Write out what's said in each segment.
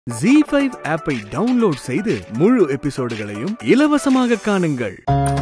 G five ஆப்பை download செய்து முழு எபிசோடுகளையும் இலவசமாக காணுங்கள்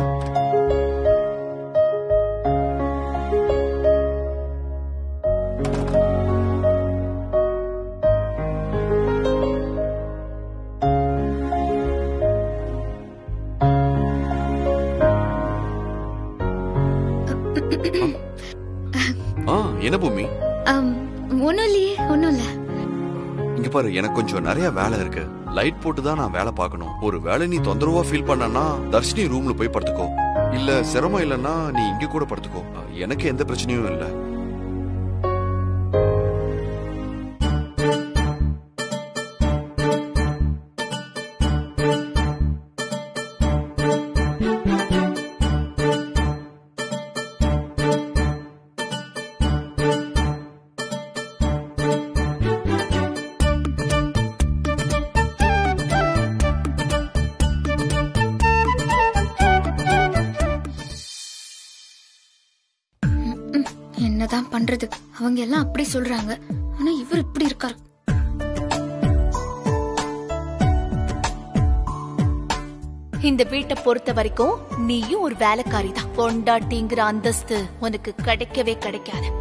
ஆ என்ன பூமி ஒன்றும் இல்லையே ஒன்றும் இல்லை இங்க பாரு எனக்கு கொஞ்சம் நிறைய வேலை இருக்கு லைட் போட்டு தான் நான் வேலை பார்க்கணும் ஒரு வேலை நீ தொந்தரவா ஃபீல் பண்ணனா தர்ஷினி ரூம்ல போய் படுத்துக்கோ இல்ல சிரமம் இல்லைன்னா நீ இங்க கூட படுத்துக்கோ எனக்கு எந்த பிரச்சனையும் இல்ல என்னதான் பண்றது அவங்க எல்லாம் அப்படி சொல்றாங்க ஆனா இவர் இப்படி இருக்காரு இந்த வீட்டை பொறுத்த வரைக்கும் நீயும் ஒரு வேலைக்காரி தான் பொண்டாட்டிங்கிற அந்தஸ்து உனக்கு கிடைக்கவே கிடைக்காது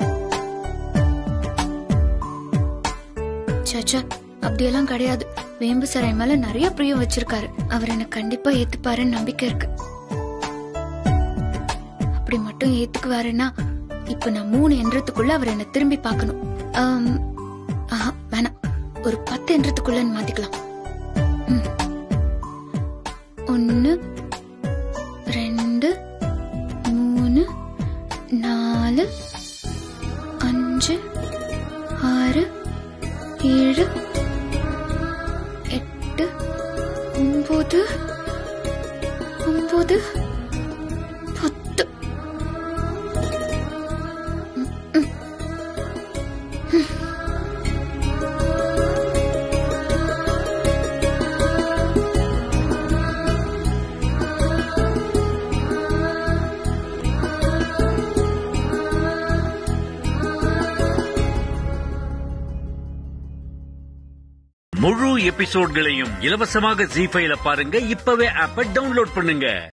சச்சா அப்படியெல்லாம் கிடையாது வேம்பு சார் என் மேல நிறைய பிரியம் வச்சிருக்காரு அவர் என்ன கண்டிப்பா ஏத்துப்பாருன்னு நம்பிக்கை இருக்கு அப்படி மட்டும் ஏத்துக்குவாருன்னா இப்ப நான் மூணு எண்ணத்துக்குள்ள அவர் என்ன திரும்பி பார்க்கணும் ஆம், ஆஹா, வேணாம் ஒரு பத்து எண்ணத்துக்குள்ளன்னு மாத்திக்கலாம் ம். ஒன்னு ரெண்டு மூணு நாலு அஞ்சு ஆறு ஏழு எட்டு ஒன்பது ஒன்பது பத்து முழு எபிசோட்களையும் இலவசமாக ஜி ஃபைல பாருங்க இப்பவே ஆப்ப டவுன்லோட் பண்ணுங்க